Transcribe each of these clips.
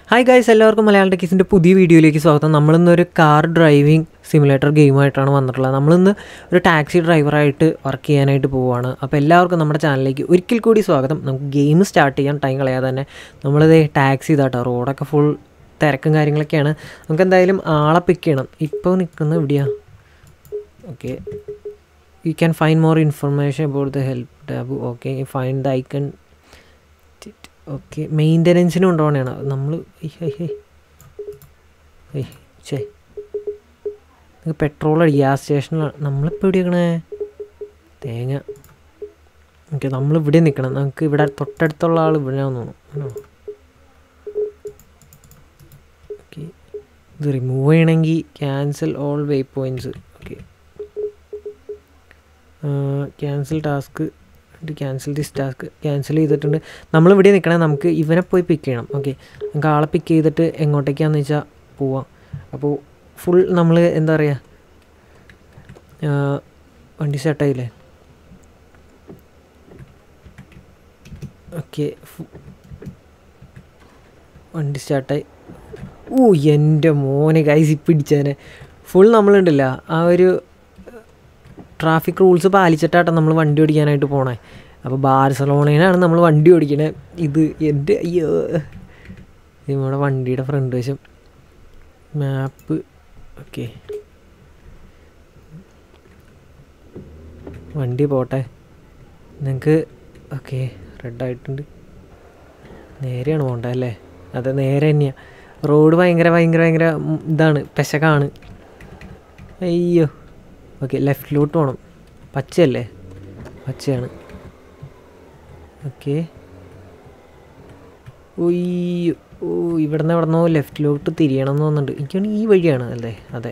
Hi guys എല്ലാവർക്കും മലയാളം ടെക്കീസിൻ്റെ പുതിയ വീഡിയോയിലേക്ക് സ്വാഗതം നമ്മളിന്നൊരു കാർ ഡ്രൈവിംഗ് സിമുലേറ്റർ ഗെയിമായിട്ടാണ് വന്നിട്ടുള്ളത് നമ്മളിന്ന് ഒരു ടാക്സി ഡ്രൈവറായിട്ട് വർക്ക് ചെയ്യാനായിട്ട് പോവുകയാണ് അപ്പോൾ എല്ലാവർക്കും നമ്മുടെ ചാനലിലേക്ക് ഒരിക്കൽ കൂടി സ്വാഗതം നമുക്ക് ഗെയിം സ്റ്റാർട്ട് ചെയ്യാൻ ടൈം കളയാതെ തന്നെ നമ്മളിത് ടാക്സി ഇതാട്ടോ റോഡൊക്കെ ഫുൾ തിരക്കും കാര്യങ്ങളൊക്കെയാണ് നമുക്ക് എന്തായാലും ആളെ പിക്ക് ചെയ്യണം ഇപ്പോൾ നിൽക്കുന്നത് എവിടെയാണ് okay you can find more information about the help tab okay find the icon okay മെയിൻ്റനൻസിന് കൊണ്ടുപോകണതാണ് നമ്മൾ ചേ പെട്രോൾ അടി ഗ്യാസ് സ്റ്റേഷനിലാണ് നമ്മളിപ്പോൾ എവിടെ നിൽക്കണേ തേങ്ങ ഓക്കെ നമ്മളിവിടെ നിൽക്കണം നമുക്ക് ഇവിടെ തൊട്ടടുത്തുള്ള ആൾ ഇവിടെ തോന്നുന്നു ഓക്കെ ഇത് റിമൂവ് ചെയ്യണമെങ്കിൽ cancel all waypoints okay cancel task cancel this task cancel ചെയ്തിട്ടുണ്ട് നമ്മളിവിടെ നിൽക്കണേ നമുക്ക് ഇവനെ പോയി പിക്ക് ചെയ്യണം ഓക്കെ നമുക്ക് ആളെ പിക്ക് ചെയ്തിട്ട് എങ്ങോട്ടേക്കാന്ന് വെച്ചാൽ പോവാം അപ്പോൾ ഫുൾ നമ്മൾ എന്താ പറയുക വണ്ടി സെറ്റായില്ലേ ഓക്കെ വണ്ടി സ്റ്റാർട്ടായി ഓ എൻ്റെ മോനെ കൈസി പിടിച്ചേനെ ഫുൾ നമ്മളുണ്ടല്ല ആ ഒരു ട്രാഫിക് റൂൾസ് പാലിച്ചിട്ടാണ് നമ്മൾ വണ്ടി ഓടിക്കാനായിട്ട് പോണേ അപ്പോൾ ബാർസലോണയിലാണ് നമ്മൾ വണ്ടി ഓടിക്കണേ ഇത് എൻ്റെ അയ്യോ നമ്മുടെ വണ്ടിയുടെ ഫ്രണ്ട് വശം മാപ്പ് ഓക്കെ വണ്ടി പോട്ടെ നിങ്ങൾക്ക് ഓക്കെ റെഡായിട്ടുണ്ട് നേരെയാണ് പോകേണ്ടത് അല്ലേ അതെ നേരെ തന്നെയാണ് റോഡ് ഭയങ്കര ഭയങ്കര ഭയങ്കര ഇതാണ് പെശകാണ് അയ്യോ ഓക്കെ ലെഫ്റ്റിലോട്ട് പോകണം പച്ചയല്ലേ പച്ചയാണ് ഓക്കെ ഒയ്യോ ഓ ഇവിടെ നിന്ന് എവിടെ നിന്നോ ലെഫ്റ്റിലോട്ട് തിരിയണം എന്ന് തോന്നുന്നുണ്ട് എനിക്കാണ് ഈ വഴിയാണ് അല്ലേ അതെ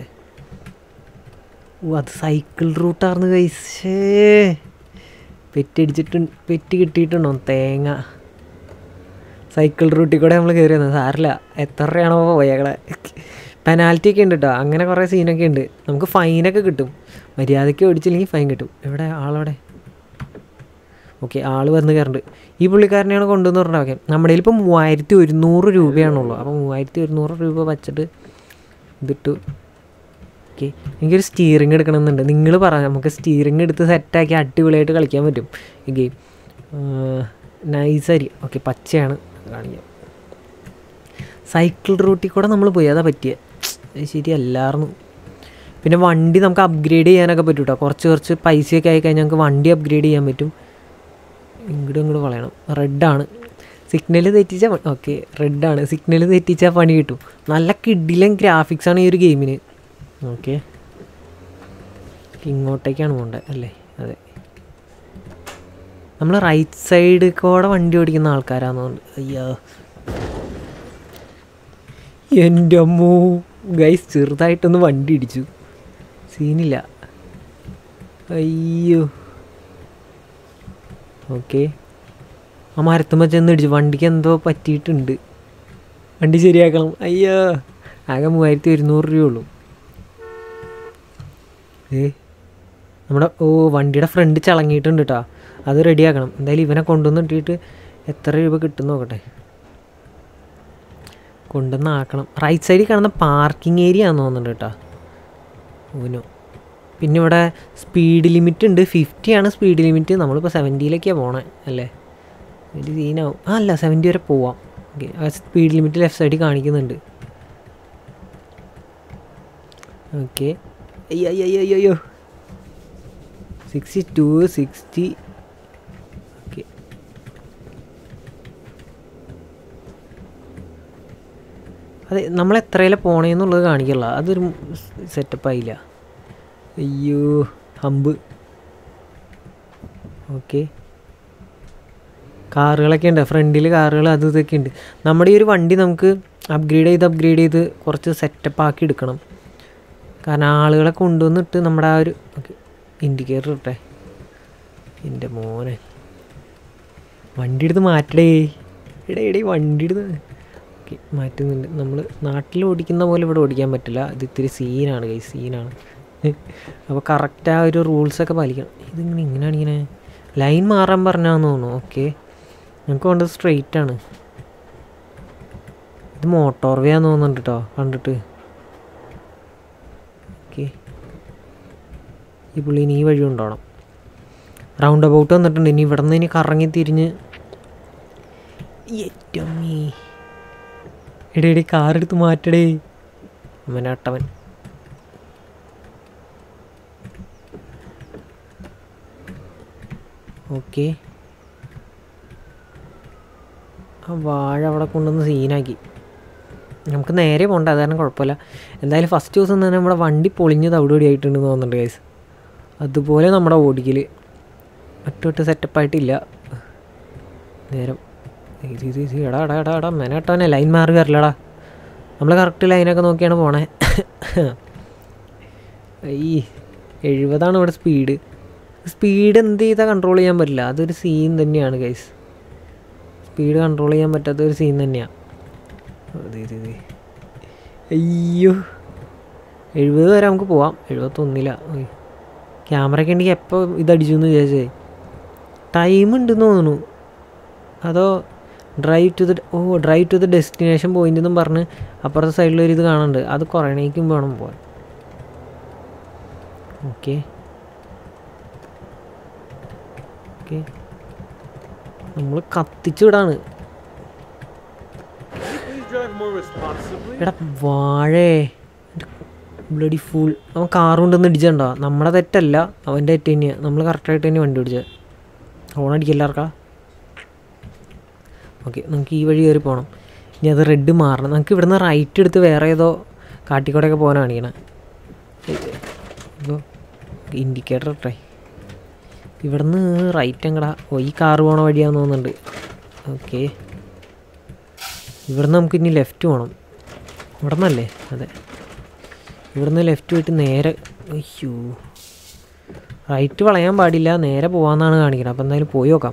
ഓ അത് സൈക്കിൾ റൂട്ടാർന്ന് കഴിച്ചേ പെറ്റടിച്ചിട്ട് പെറ്റ് കിട്ടിയിട്ടുണ്ടോ തേങ്ങ സൈക്കിൾ റൂട്ടിൽ കൂടെ നമ്മൾ കയറി വന്നത് സാറില്ല എത്ര രൂപയാണോ പോയകളെ പെനാൽറ്റി ഒക്കെ ഉണ്ട് കേട്ടോ അങ്ങനെ കുറേ സീനൊക്കെ ഉണ്ട് നമുക്ക് ഫൈനൊക്കെ കിട്ടും മര്യാദയ്ക്ക് ഓടിച്ചില്ലെങ്കിൽ ഫൈൻ കിട്ടും എവിടെ ആളവിടെ ഓക്കെ ആൾ വന്ന് കയറുന്നുണ്ട് ഈ പുള്ളിക്കാരനെയാണ് കൊണ്ടുവന്ന് പറഞ്ഞാൽ ഓക്കെ നമ്മുടെ കയ്യിൽ ഇപ്പോൾ മൂവായിരത്തി ഒരുന്നൂറ് രൂപയാണുള്ളൂ അപ്പോൾ മൂവായിരത്തി ഒരുന്നൂറ് രൂപ വച്ചിട്ട് ഇതിട്ടു ഓക്കെ എനിക്കൊരു സ്റ്റിയറിംഗ് എടുക്കണമെന്നുണ്ട് നിങ്ങൾ പറ നമുക്ക് സ്റ്റിയറിംഗ് എടുത്ത് സെറ്റാക്കി അടിപൊളിയായിട്ട് കളിക്കാൻ പറ്റും ഈ ഗെയിം നൈസായിരിക്കും ഓക്കെ പച്ചയാണ് കാണിക്കാം സൈക്കിൾ റൂട്ടിൽ കൂടെ നമ്മൾ പോയി അതാ പറ്റിയത് ശരിയല്ലായിരുന്നു പിന്നെ വണ്ടി നമുക്ക് അപ്ഗ്രേഡ് ചെയ്യാനൊക്കെ പറ്റും കേട്ടോ കുറച്ച് കുറച്ച് പൈസയൊക്കെ ആയി കഴിഞ്ഞാൽ നമുക്ക് വണ്ടി അപ്ഗ്രേഡ് ചെയ്യാൻ പറ്റും ഇങ്ങോട്ടും ഇങ്ങോട്ട് വളയണം റെഡാണ് സിഗ്നൽ തെറ്റിച്ചാൽ ഓക്കെ റെഡാണ് സിഗ്നൽ തെറ്റിച്ചാൽ പണി കിട്ടും നല്ല കിഡിലും ഗ്രാഫിക്സാണ് ഈ ഒരു ഗെയിമിന് ഓക്കെ ഇങ്ങോട്ടേക്കാണ് പോകേണ്ടത് അല്ലേ അതെ നമ്മൾ റൈറ്റ് സൈഡ് കൂടെ വണ്ടി ഓടിക്കുന്ന ആൾക്കാരാന്ന് തോന്നുന്നു അയ്യോ എൻ്റെ അമ്മോ ഗൈസ് ചെറുതായിട്ടൊന്ന് വണ്ടി ഇടിച്ചു സീനില്ല അയ്യോ ഓക്കെ ആ മരത്തുമ്മ ചെന്ന് ഇടിച്ചു വണ്ടിക്ക് എന്തോ പറ്റിയിട്ടുണ്ട് വണ്ടി ശരിയാക്കണം അയ്യോ ആകെ മൂവായിരത്തി ഒരുന്നൂറ് രൂപയുള്ളൂ ഏ നമ്മുടെ ഓ വണ്ടിയുടെ ഫ്രണ്ട് ചളങ്ങിയിട്ടുണ്ട് കേട്ടോ അത് റെഡിയാക്കണം എന്തായാലും ഇവനെ കൊണ്ടുവന്ന് ഇട്ടിട്ട് എത്ര രൂപ കിട്ടും നോക്കട്ടെ കൊണ്ടുവന്ന് ആക്കണം റൈറ്റ് സൈഡിൽ കാണുന്ന പാർക്കിംഗ് ഏരിയ ആണെന്ന് തോന്നുന്നുണ്ട് കേട്ടോ ഓനോ പിന്നെ ഇവിടെ സ്പീഡ് ലിമിറ്റ് ഉണ്ട് ഫിഫ്റ്റി ആണ് സ്പീഡ് ലിമിറ്റ് നമ്മളിപ്പോൾ സെവൻറ്റിയിലേക്കാണ് പോണേ അല്ലേ ഒരു സീനാവും ആ അല്ല സെവൻറ്റി വരെ പോവാം ഓക്കെ ആ സ്പീഡ് ലിമിറ്റ് ലെഫ്റ്റ് സൈഡിൽ കാണിക്കുന്നുണ്ട് ഓക്കെ അയ്യോ അയ്യോ അയ്യോ അയ്യോ സിക്സ്റ്റി ടു സിക്സ്റ്റി ഓക്കെ അതെ നമ്മൾ എത്രയിലെ പോണേന്നുള്ളത് കാണിക്കില്ല അതൊരു സെറ്റപ്പ് ആയില്ല അയ്യോ ഹമ്പ് ഓക്കെ കാറുകളൊക്കെ ഉണ്ട് ഫ്രണ്ടിൽ കാറുകൾ അത് ഇതൊക്കെ ഉണ്ട് നമ്മുടെ ഈ ഒരു വണ്ടി നമുക്ക് അപ്ഗ്രേഡ് ചെയ്ത് അപ്ഗ്രേഡ് ചെയ്ത് കുറച്ച് സെറ്റപ്പ് ആക്കി എടുക്കണം കാരണം ആളുകളെ കൊണ്ടുവന്നിട്ട് നമ്മുടെ ആ ഒരു ഓക്കെ ഇൻഡിക്കേറ്റർ ഇട്ടെ എൻ്റെ മോനെ വണ്ടി എടുത്ത് മാറ്റടേ ഇടേ ഇടേ വണ്ടി എടുത്ത് ഓക്കെ മാറ്റുന്നുണ്ട് നമ്മൾ നാട്ടിൽ ഓടിക്കുന്ന പോലെ ഇവിടെ ഓടിക്കാൻ പറ്റില്ല ഇത് ഇത്തിരി സീനാണ് കൈ സീനാണ് അപ്പോൾ കറക്റ്റ് ആ ഒരു റൂൾസൊക്കെ പാലിക്കണം ഇതിങ്ങനെ ഇങ്ങനെയാണ് ഇങ്ങനെ ലൈൻ മാറാൻ പറഞ്ഞാന്ന് തോന്നുന്നു ഓക്കെ ഞങ്ങൾക്ക് വേണ്ടത് സ്ട്രെയിറ്റ് ആണ് ഇത് മോട്ടോർ വേ ആന്ന് തോന്നുന്നുണ്ട് കേട്ടോ കണ്ടിട്ട് ഓക്കെ ഈ പുള്ളി ഇനി ഈ വഴി കൊണ്ടോണം റൗണ്ട് അബൌട്ട് വന്നിട്ടുണ്ട് ഇനി ഇവിടെ നിന്ന് ഇനി കറങ്ങി തിരിഞ്ഞ് ഏറ്റവും എടേ എടേ കാറെടുത്ത് മാറ്റടേ അമ്മനാട്ടവൻ ഓക്കെ ആ വാഴ അവിടെ കൊണ്ടുവന്ന് സീനാക്കി നമുക്ക് നേരെ പോകണ്ട അത് കാരണം കുഴപ്പമില്ല എന്തായാലും ഫസ്റ്റ് ദിവസം തന്നെ നമ്മുടെ വണ്ടി പൊളിഞ്ഞ് തവിടുപൊടി ആയിട്ടുണ്ടെന്ന് തോന്നുന്നുണ്ട് ഗൈസ് അതുപോലെ നമ്മുടെ ഓടിക്കൽ ഒറ്റ സെറ്റപ്പായിട്ടില്ല നേരം ഇത് ഇത് ഇത് എടാ എടാ എടാ എടാ മെനട്ടവനെ ലൈൻ മാറി വരില്ലടാ നമ്മൾ കറക്റ്റ് ലൈനൊക്കെ നോക്കിയാണ് പോണേ ഈ എഴുപതാണ് ഇവിടെ സ്പീഡ് സ്പീഡ് എന്ത് ചെയ്താൽ കൺട്രോൾ ചെയ്യാൻ പറ്റില്ല അതൊരു സീൻ തന്നെയാണ് ഗൈസ് സ്പീഡ് കൺട്രോൾ ചെയ്യാൻ പറ്റാത്ത ഒരു സീൻ തന്നെയാണ് അയ്യോ എഴുപത് വരെ നമുക്ക് പോവാം എഴുപത്തൊന്നില്ല ക്യാമറയ്ക്ക് ഉണ്ടെങ്കിൽ എപ്പോൾ ഇതടിച്ചു എന്ന് വിചാരിച്ചേ ടൈം ഉണ്ടെന്ന് തോന്നുന്നു അതോ drive to the oh drive to the destination point എന്നും പറഞ്ഞ് അപ്പുറത്തെ സൈഡിൽ ഒരു ഇത് കാണുന്നുണ്ട് അത് കുറയണേക്കും വേണം പോകാൻ ഓക്കെ ഓക്കെ നമ്മൾ കത്തിച്ചു വിടാണ് Please drive more responsibly. എടാ വാഴേ ബ്ലഡി ഫുൾ അവൻ കാർ കൊണ്ടൊന്ന് ഇടിച്ചണ്ടോ നമ്മുടെ തെറ്റല്ല അവൻ്റെ തെറ്റ് തന്നെയാണ് നമ്മൾ കറക്റ്റായിട്ട് തന്നെ വണ്ടി ഓടിച്ചത് ഹോൺ അടിക്കല്ലാർക്കാ ഓക്കെ നമുക്ക് ഈ വഴി കയറി പോകണം ഇനി അത് റെഡ് മാറണം നമുക്ക് ഇവിടുന്ന് റൈറ്റ് എടുത്ത് വേറെ ഏതോ കാട്ടിക്കൂടെയൊക്കെ പോകാൻ കാണിക്കണം ഇപ്പോൾ ഇൻഡിക്കേറ്റർ ഇട്ടേ ഇവിടുന്ന് റൈറ്റ് എങ്ങടാ ഓ ഈ കാറ് പോണ വഴിയാന്ന് തോന്നുന്നുണ്ട് ഓക്കെ ഇവിടുന്ന് നമുക്ക് ഇനി ലെഫ്റ്റ് പോകണം ഇവിടെ നിന്നല്ലേ അതെ ഇവിടുന്ന് ലെഫ്റ്റ് പോയിട്ട് നേരെ അയ്യോ റൈറ്റ് വളയാൻ പാടില്ല നേരെ പോകാമെന്നാണ് കാണിക്കുന്നത് അപ്പോൾ എന്തായാലും പോയി നോക്കാം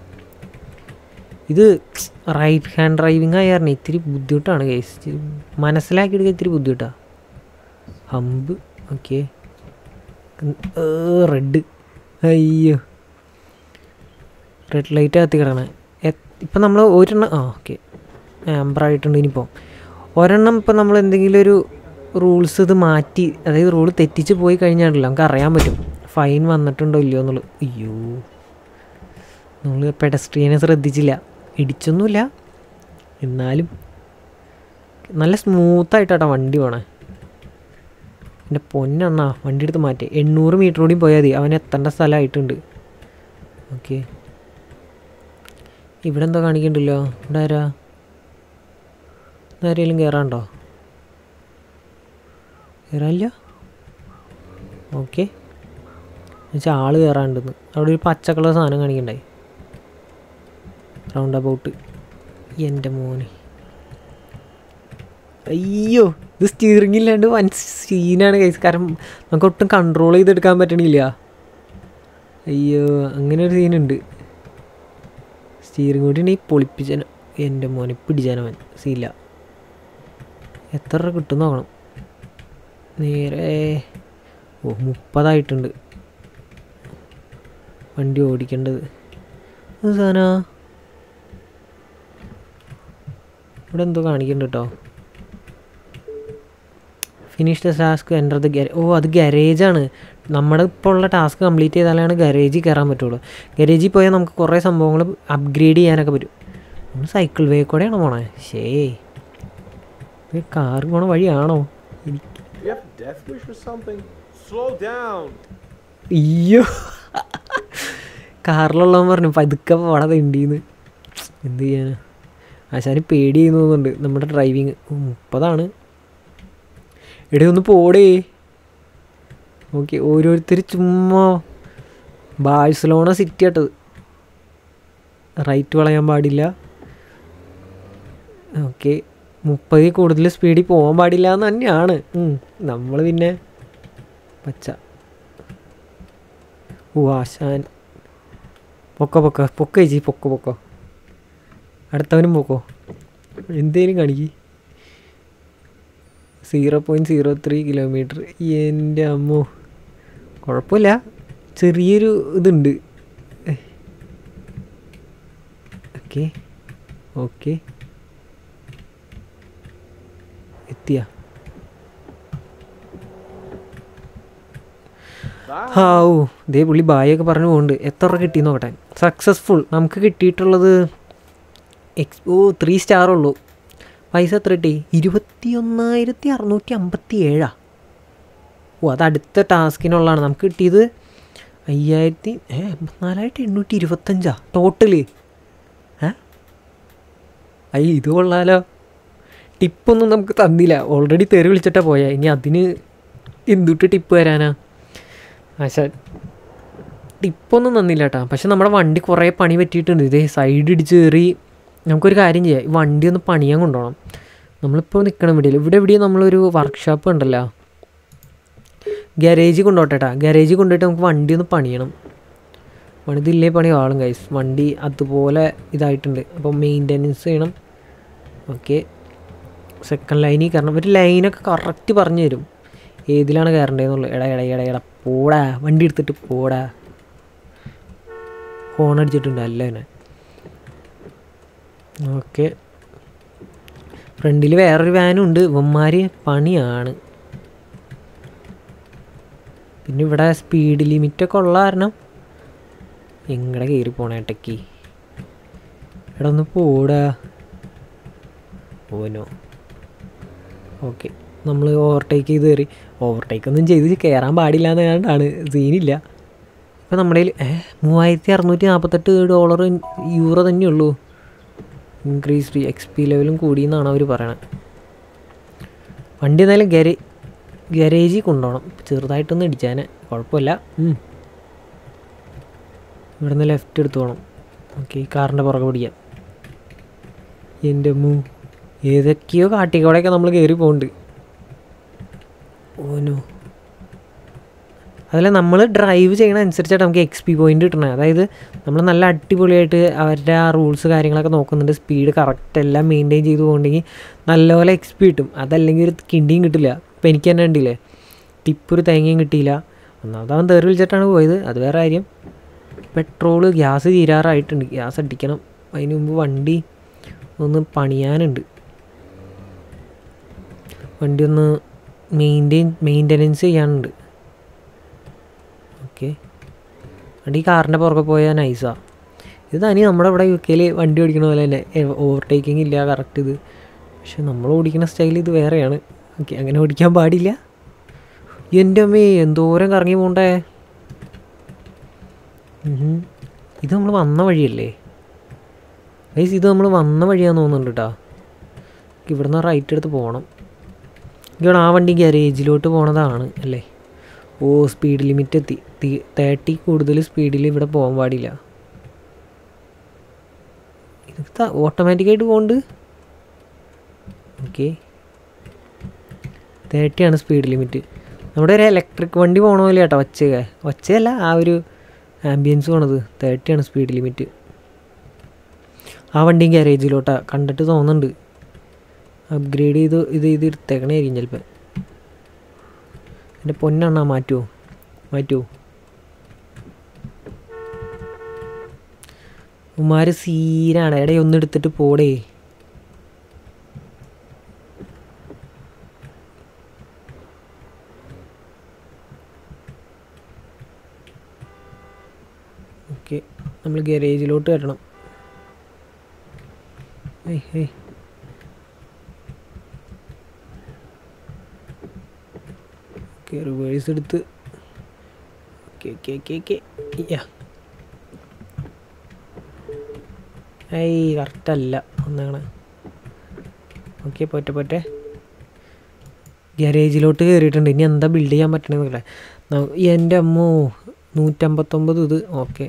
ഇത് റൈറ്റ് ഹാൻഡ് ഡ്രൈവിംഗ് ആയ കാരണം ഇത്തിരി ബുദ്ധിമുട്ടാണ് കേസ് മനസ്സിലാക്കിയെടുക്കാൻ ഇത്തിരി ബുദ്ധിമുട്ടാണ് ഹമ്പ് ഓക്കെ റെഡ് അയ്യോ റെഡ് ലൈറ്റ് കത്തി കിടക്കണേ ഇപ്പം നമ്മൾ ഒരെണ്ണം ആ ഓക്കെ ആംബറായിട്ടുണ്ട് ഇനിയിപ്പോൾ ഒരെണ്ണം ഇപ്പം നമ്മൾ എന്തെങ്കിലും ഒരു റൂൾസ് ഇത് മാറ്റി അതായത് റൂൾ തെറ്റിച്ച് പോയി കഴിഞ്ഞാണല്ലോ നമുക്ക് അറിയാൻ പറ്റും ഫൈൻ വന്നിട്ടുണ്ടോ ഇല്ലയോ എന്നുള്ളത് അയ്യോ നമ്മൾ പെഡസ്ട്രിയനെ ശ്രദ്ധിച്ചില്ല ഇടിച്ചൊന്നുമില്ല എന്നാലും നല്ല സ്മൂത്തായിട്ടാട്ടോ വണ്ടി പോണേ എൻ്റെ പൊന്നെണ്ണാ വണ്ടി എടുത്ത് മാറ്റി എണ്ണൂറ് മീറ്റർ കൂടി പോയാൽ മതി അവൻ എത്തേണ്ട സ്ഥലമായിട്ടുണ്ട് ഓക്കെ ഇവിടെ എന്തോ കാണിക്കണ്ടല്ലോ ഇവിടെ ആരാ ആരെങ്കിലും കയറാണ്ടോ കയറാനില്ല ഓക്കെ എന്നുവെച്ചാൽ ആള് കയറാണ്ടെന്ന് അവിടെ ഒരു പച്ച കളർ സാധനം കാണിക്കണ്ടായി റൗണ്ട് അബൌട്ട് എൻ്റെ മോന് അയ്യോ ഇത് സ്റ്റിയറിംഗ് ഇല്ലാണ്ട് വൻ സീനാണ് കൈസ് കാരണം നമുക്ക് ഒട്ടും കൺട്രോൾ ചെയ്തെടുക്കാൻ പറ്റണില്ല അയ്യോ അങ്ങനെ ഒരു സീനുണ്ട് സ്റ്റീറിംഗ് കൂടി ഉണ്ടെങ്കിൽ പൊളിപ്പിച്ചാൻ എൻ്റെ മോനെ പിടിച്ചാനവൻ സീല എത്ര രൂപ കിട്ടും നോക്കണം നേരെ ഓ മുപ്പതായിട്ടുണ്ട് വണ്ടി ഓടിക്കേണ്ടത് അത് സാധനാ ഇവിടെ എന്തോ കാണിക്കുന്നുണ്ട് കേട്ടോ finish the task enter the garage oh അത് ഗാരേജാണ് നമ്മുടെ ഇപ്പോൾ ഉള്ള ടാസ്ക് കംപ്ലീറ്റ് ചെയ്താലാണ് ഗാരേജിൽ കയറാൻ പറ്റുള്ളൂ ഗാരേജിൽ പോയാൽ നമുക്ക് കുറേ സംഭവങ്ങൾ അപ്ഗ്രേഡ് ചെയ്യാനൊക്കെ പറ്റും നമ്മൾ സൈക്കിൾ വേ കൂടെയാണോ പോണേ ശേ കാർ പോണ വഴിയാണോ എനിക്ക് Do you have death wish or something? Slow down. അയ്യോ കാറിലുള്ളവൻ പറഞ്ഞു പതുക്കെ പോടാതെ ഉണ്ടീന്ന് എന്ത് ചെയ്യാനാ ആശാന് പേടി ചെയ്യുന്നു തോന്നുന്നുണ്ട് നമ്മുടെ ഡ്രൈവിങ് മുപ്പതാണ് എടേ ഒന്ന് പോടേ ഓക്കെ ഓരോരുത്തർ ചുമ്മാ ബാഴ്സലോണ സിറ്റി ആട്ടത് റൈറ്റ് വളയാൻ പാടില്ല ഓക്കെ മുപ്പതിൽ കൂടുതൽ സ്പീഡിൽ പോകാൻ പാടില്ല എന്ന് തന്നെയാണ് നമ്മൾ പിന്നെ പച്ച ഓ ആശാൻ പൊക്കോ പൊക്കോ പൊക്ക ചേച്ചി പൊക്കോ പൊക്കോ അടുത്തവനും പൊക്കോ എന്തേലും കാണിക്ക് zero point zero three kilometre എൻ്റെ അമ്മോ കുഴപ്പമില്ല ചെറിയൊരു ഇതുണ്ട് ഓക്കെ ഓക്കെ എത്തിയ Bye. ഹാവൂ ദേ പുള്ളി ബായൊക്കെ പറഞ്ഞു പോകുന്നുണ്ട് എത്ര രൂപ കിട്ടി നോക്കട്ടെ സക്സസ്ഫുൾ നമുക്ക് കിട്ടിയിട്ടുള്ളത് എക്സ് ഓ ത്രീ സ്റ്റാർ ഉള്ളൂ പൈസ എത്ര കിട്ടി ഇരുപത്തി ഒന്നായിരത്തി അറുന്നൂറ്റി അമ്പത്തി ഏഴാ ഓ അത് അടുത്ത ടാസ്കിനുള്ളതാണ് നമുക്ക് കിട്ടിയത് അയ്യായിരത്തി ഏ എൺപത്തിനാലായിരത്തി എണ്ണൂറ്റി ഇരുപത്തഞ്ചാ ടോട്ടല് ഏ അയ്യ ഇത് കൊള്ളാലോ ടിപ്പൊന്നും നമുക്ക് തന്നില്ല ഓൾറെഡി തെറി വിളിച്ചിട്ടാ പോയാ ഇനി അതിന് എന്തുട്ട് ടിപ്പ് തരാനാ ആശാ ടിപ്പൊന്നും തന്നില്ല കേട്ടോ പക്ഷെ നമ്മുടെ വണ്ടി കുറേ പണി പറ്റിയിട്ടുണ്ട് ഇതേ സൈഡ് ഇടിച്ച് കയറി നമുക്കൊരു കാര്യം ചെയ്യാം ഈ വണ്ടി ഒന്ന് പണിയാൻ കൊണ്ടുപോകണം നമ്മളിപ്പോൾ നിൽക്കണം ഇവിടെ ഇവിടെ എവിടെയും നമ്മളൊരു വർക്ക്ഷോപ്പ് ഉണ്ടല്ലോ ഗാരേജിൽ കൊണ്ടുപോട്ടെ ഗാരേജിൽ കൊണ്ടുപോയിട്ട് നമുക്ക് വണ്ടി ഒന്ന് പണിയണം പണിതില്ലേ പണി ആളും കൈസ് വണ്ടി അതുപോലെ ഇതായിട്ടുണ്ട് അപ്പോൾ മെയിൻ്റെനൻസ് ചെയ്യണം ഓക്കെ സെക്കൻഡ് ലൈനിൽ കയറണം ഒരു ലൈനൊക്കെ കറക്റ്റ് പറഞ്ഞു തരും ഏതിലാണ് കയറേണ്ടതെന്നുള്ളത് എടാ എടാ എടാ എടാ പോടാ വണ്ടി എടുത്തിട്ട് പോടാ ഹോൺ അടിച്ചിട്ടുണ്ട് അല്ല തന്നെ ഓക്കെ ഫ്രണ്ടിൽ വേറൊരു വാനും ഉണ്ട് ഇവന്മാർ പണിയാണ് പിന്നെ ഇവിടെ സ്പീഡ് ലിമിറ്റൊക്കെ ഉള്ള കാരണം എങ്ങടെ കയറി പോണേട്ടക്ക് എടാ ഒന്ന് പോടാ ഓനോ ഓക്കെ നമ്മൾ ഓവർടേക്ക് ചെയ്ത് കയറി ഓവർടേക്ക് ഒന്നും ചെയ്ത് കയറാൻ പാടില്ല എന്നാണ്ടാണ് സീനില്ല ഇപ്പം നമ്മുടെ കയ്യിൽ ഏ മൂവായിരത്തി അറുന്നൂറ്റി നാൽപ്പത്തെട്ട് ഡോളർ യൂറോ തന്നെയുള്ളൂ ഇൻക്രീസ്ഡ് എക്സ് പി ലെവലും കൂടി എന്നാണ് അവർ പറയണത് വണ്ടി എന്തായാലും ഗരേ ഗരേജിൽ കൊണ്ടുപോകണം ചെറുതായിട്ടൊന്ന് ഇടിച്ചാനെ കുഴപ്പമില്ല ഉം. ഇവിടുന്ന് ലെഫ്റ്റ് എടുത്ത് പോകണം ഓക്കെ ഈ കാറിൻ്റെ പുറകെ പിടിക്കാം എൻ്റെ മൂ ഏതൊക്കെയോ കാട്ടിക്കൂടെയൊക്കെ നമ്മൾ കയറി പോകുന്നുണ്ട് ഓനോ അതല്ല നമ്മൾ ഡ്രൈവ് ചെയ്യണ അനുസരിച്ചായിട്ട് നമുക്ക് എക്സ് പി പോയിന്റ് കിട്ടണേ അതായത് നമ്മൾ നല്ല അടിപൊളിയായിട്ട് അവരുടെ ആ റൂൾസ് കാര്യങ്ങളൊക്കെ നോക്കുന്നുണ്ട് സ്പീഡ് കറക്റ്റ് എല്ലാം മെയിൻറ്റെയിൻ ചെയ്ത് പോകുന്നുണ്ടെങ്കിൽ നല്ലപോലെ എക്സ് പി കിട്ടും അതല്ലെങ്കിൽ ഒരു കിണ്ടിയും കിട്ടില്ല ഇപ്പം എനിക്ക് തന്നെ ഉണ്ടില്ലേ ടിപ്പ് ഒരു തേങ്ങയും കിട്ടിയില്ല ഒന്നാമത് അവൻ തെറി വിളിച്ചിട്ടാണ് പോയത് അത് വേറെ കാര്യം പെട്രോള് ഗ്യാസ് തീരാറായിട്ടുണ്ട് ഗ്യാസ് അടിക്കണം അതിന് മുമ്പ് വണ്ടി ഒന്ന് പണിയാനുണ്ട് വണ്ടി ഒന്ന് മെയിൻറ്റെയിൻ മെയിൻ്റനൻസ് ചെയ്യാനുണ്ട് ഓക്കെ വണ്ടി കാറിൻ്റെ പുറകെ പോയാൽ നൈസാണ് ഇത് തനി നമ്മുടെ ഇവിടെ യു കെയിൽ വണ്ടി ഓടിക്കണ പോലെ തന്നെ ഓവർടേക്കിംഗ് ഇല്ല കറക്റ്റ് ഇത് പക്ഷെ നമ്മൾ ഓടിക്കുന്ന സ്റ്റൈൽ ഇത് വേറെയാണ് ഓക്കെ അങ്ങനെ ഓടിക്കാൻ പാടില്ല എൻ്റെ അമ്മേ എന്തോരം കറങ്ങി പോണ്ടേ ഉഹും. ഇത് നമ്മൾ വന്ന വഴിയല്ലേ ഗൈസ് ഇത് നമ്മൾ വന്ന വഴിയാന്ന് തോന്നുന്നുണ്ട് കേട്ടോ ഇവിടുന്ന് റൈറ്റ് എടുത്ത് പോകണം ഇവിടെ ആ വണ്ടി ഗാരേജിലോട്ട് പോണതാണ് അല്ലേ ഓ സ്പീഡ് ലിമിറ്റ് എത്തി തേർട്ടി കൂടുതൽ സ്പീഡിൽ ഇവിടെ പോകാൻ പാടില്ല ഇത് ഓട്ടോമാറ്റിക്കായിട്ട് പോകുന്നുണ്ട് ഓക്കെ തേർട്ടിയാണ് സ്പീഡ് ലിമിറ്റ് നമ്മുടെ ഒരു ഇലക്ട്രിക് വണ്ടി പോകണ പോലെ കേട്ടോ ഒച്ചയൊക്കെ ഒച്ചയല്ല ആ ഒരു ആംബിയൻസ് പോണത് തേർട്ടിയാണ് സ്പീഡ് ലിമിറ്റ് ആ വണ്ടിയും ഗാരേജിലോട്ടാ കണ്ടിട്ട് തോന്നുന്നുണ്ട് അപ്ഗ്രേഡ് ചെയ്ത് ഇത് ഇത് എടുത്തേക്കണായിരിക്കും ചിലപ്പോൾ എൻ്റെ പൊന്നെണ്ണ മാറ്റുമോ മാറ്റുമോ ഉമാര് സീനാണ് എടേ ഒന്ന് എടുത്തിട്ട് പോടേ ഓക്കെ നമ്മൾ ഗാരേജിലോട്ട് വരണം ഏയ് ഏയ് ഓക്കെ റിവേഴ്സ് എടുത്ത് okay okay okay okay yeah ഏയ് കറക്റ്റല്ല ഒന്നാണ് ഓക്കെ പോട്ടെ പോട്ടെ ഗാരേജിലോട്ട് കയറിയിട്ടുണ്ട് ഇനി എന്താ ബിൽഡ് ചെയ്യാൻ പറ്റണമെന്നില്ല എൻ്റെ അമ്മോ നൂറ്റമ്പത്തൊമ്പത് ഇത് ഓക്കെ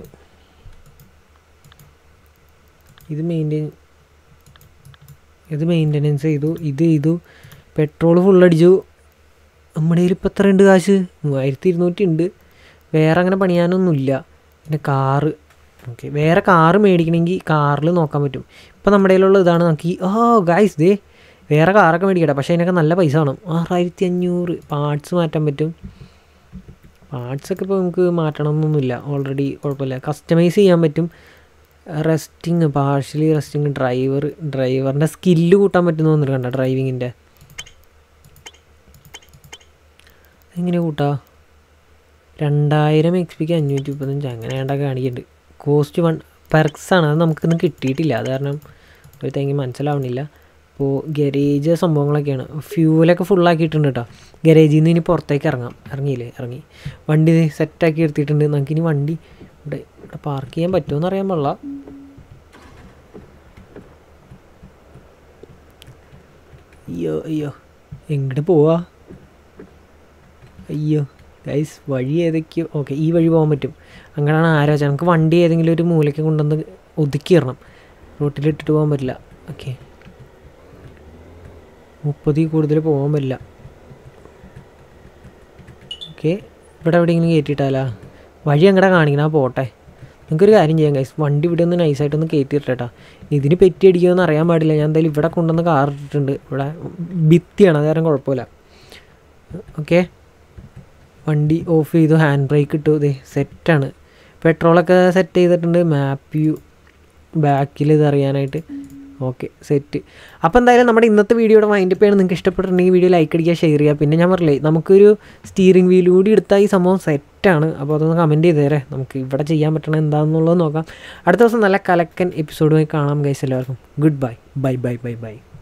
ഇത് മെയിൻറ്റെയിൻ ഇത് മെയിൻ്റനൻസ് ചെയ്തു ഇത് ചെയ്തു പെട്രോൾ ഫുൾ അടിച്ചു നമ്മുടെ കയ്യിൽ ഇപ്പം എത്ര ഉണ്ട് കാശ് മൂവായിരത്തി ഇരുന്നൂറ്റി ഉണ്ട് വേറെ അങ്ങനെ പണിയാനൊന്നുമില്ല പിന്നെ കാറ് ഓക്കെ വേറെ കാറ് മേടിക്കണമെങ്കിൽ കാറിൽ നോക്കാൻ പറ്റും ഇപ്പം നമ്മുടെ കയ്യിലുള്ള ഇതാണ് നമുക്ക് ഈ ഓ ഗായ്സ് ദേ വേറെ കാറൊക്കെ മേടിക്കട്ടെ പക്ഷേ അതിനൊക്കെ നല്ല പൈസ വേണം ആറായിരത്തി അഞ്ഞൂറ് പാർട്സ് മാറ്റാൻ പറ്റും പാർട്സൊക്കെ ഇപ്പോൾ നമുക്ക് മാറ്റണമെന്നൊന്നുമില്ല ഓൾറെഡി കുഴപ്പമില്ല കസ്റ്റമൈസ് ചെയ്യാൻ പറ്റും റെസ്റ്റിങ് പാർഷ്യലി റെസ്റ്റിങ് ഡ്രൈവർ ഡ്രൈവറിൻ്റെ സ്കില്ല് കൂട്ടാൻ പറ്റുന്ന തോന്നുന്നു കണ്ട ഡ്രൈവിങ്ങിൻ്റെ എങ്ങനെ കൂട്ടാ രണ്ടായിരം എക്സ് പിക്ക് അഞ്ഞൂറ്റി മുപ്പത്തഞ്ച് അങ്ങനെ വേണ്ടൊക്കെ കാണിക്കുന്നുണ്ട് കോസ്റ്റ് വൺ പെർക്സാണ് അത് നമുക്കിന്ന് കിട്ടിയിട്ടില്ല അത് കാരണം ഒരു തേങ്ങി മനസ്സിലാവണില്ല അപ്പോൾ ഗരേജ് സംഭവങ്ങളൊക്കെയാണ് ഫ്യൂലൊക്കെ ഫുള്ളാക്കിയിട്ടുണ്ട് കേട്ടോ ഗരേജിൽ നിന്ന് ഇനി പുറത്തേക്ക് ഇറങ്ങാം ഇറങ്ങിയില്ലേ ഇറങ്ങി വണ്ടി സെറ്റാക്കി എടുത്തിട്ടുണ്ട് നമുക്കിനി വണ്ടി ഇവിടെ ഇവിടെ പാർക്ക് ചെയ്യാൻ പറ്റുമോ അറിയാൻ പാടില്ല അയ്യോ അയ്യോ എങ്ങോട്ട് പോവാ അയ്യോ ഗൈസ് വഴി ഏതൊക്കെയോ ഓക്കെ ഈ വഴി പോകാൻ പറ്റും അങ്ങനെയാണ് ആലോചന നമുക്ക് വണ്ടി ഏതെങ്കിലും ഒരു മൂലയ്ക്ക് കൊണ്ടുവന്ന് ഒതുക്കിയിടണം റോട്ടിലിട്ടിട്ട് പോകാൻ പറ്റില്ല ഓക്കെ മുപ്പതിൽ കൂടുതൽ പോകാൻ പറ്റില്ല ഓക്കെ ഇവിടെ എവിടെയെങ്കിലും കയറ്റിയിട്ടാലാ വഴി എങ്ങടെ കാണിക്കണം ആ പോട്ടെ നിങ്ങൾക്കൊരു കാര്യം ചെയ്യാം ഗൈസ് വണ്ടി ഇവിടെ ഒന്ന് നൈസായിട്ടൊന്ന് കയറ്റിയിട്ടേട്ടാ ഇതിന് പെറ്റി അടിക്കുമെന്ന് അറിയാൻ പാടില്ല ഞാൻ എന്തായാലും ഇവിടെ കൊണ്ടുവന്ന് കാർ ഇട്ടിട്ടുണ്ട് ഇവിടെ ഭിത്തിയാണ് അത് കാരണം കുഴപ്പമില്ല ഓക്കെ വണ്ടി ഓഫ് ചെയ്തു ഹാൻഡ് ബ്രേക്ക് ഇട്ടു ഇതേ സെറ്റാണ് പെട്രോളൊക്കെ സെറ്റ് ചെയ്തിട്ടുണ്ട് മാപ്പ് യു ബാക്കിൽ ഇത് അറിയാനായിട്ട് ഓക്കെ സെറ്റ് അപ്പോൾ എന്തായാലും നമ്മുടെ ഇന്നത്തെ വീഡിയോയുടെ മൈൻഡ് പേയാണ് നിങ്ങൾക്ക് ഇഷ്ടപ്പെട്ടിട്ടുണ്ടെങ്കിൽ വീഡിയോ ലൈക്ക് അടിക്കുക ഷെയർ ചെയ്യുക പിന്നെ ഞാൻ പറഞ്ഞില്ലേ നമുക്കൊരു സ്റ്റീറിംഗ് വീൽ കൂടി എടുത്താൽ ഈ സംഭവം സെറ്റാണ് അപ്പോൾ അതൊന്ന് കമൻറ്റ് ചെയ്ത് തരേ നമുക്ക് ഇവിടെ ചെയ്യാൻ പറ്റണത് എന്താണെന്നുള്ളത് നോക്കാം അടുത്ത ദിവസം നല്ല കലക്കൻ എപ്പിസോഡുമായി കാണാം ഗൈസ് എല്ലാവർക്കും good bye bye bye bye by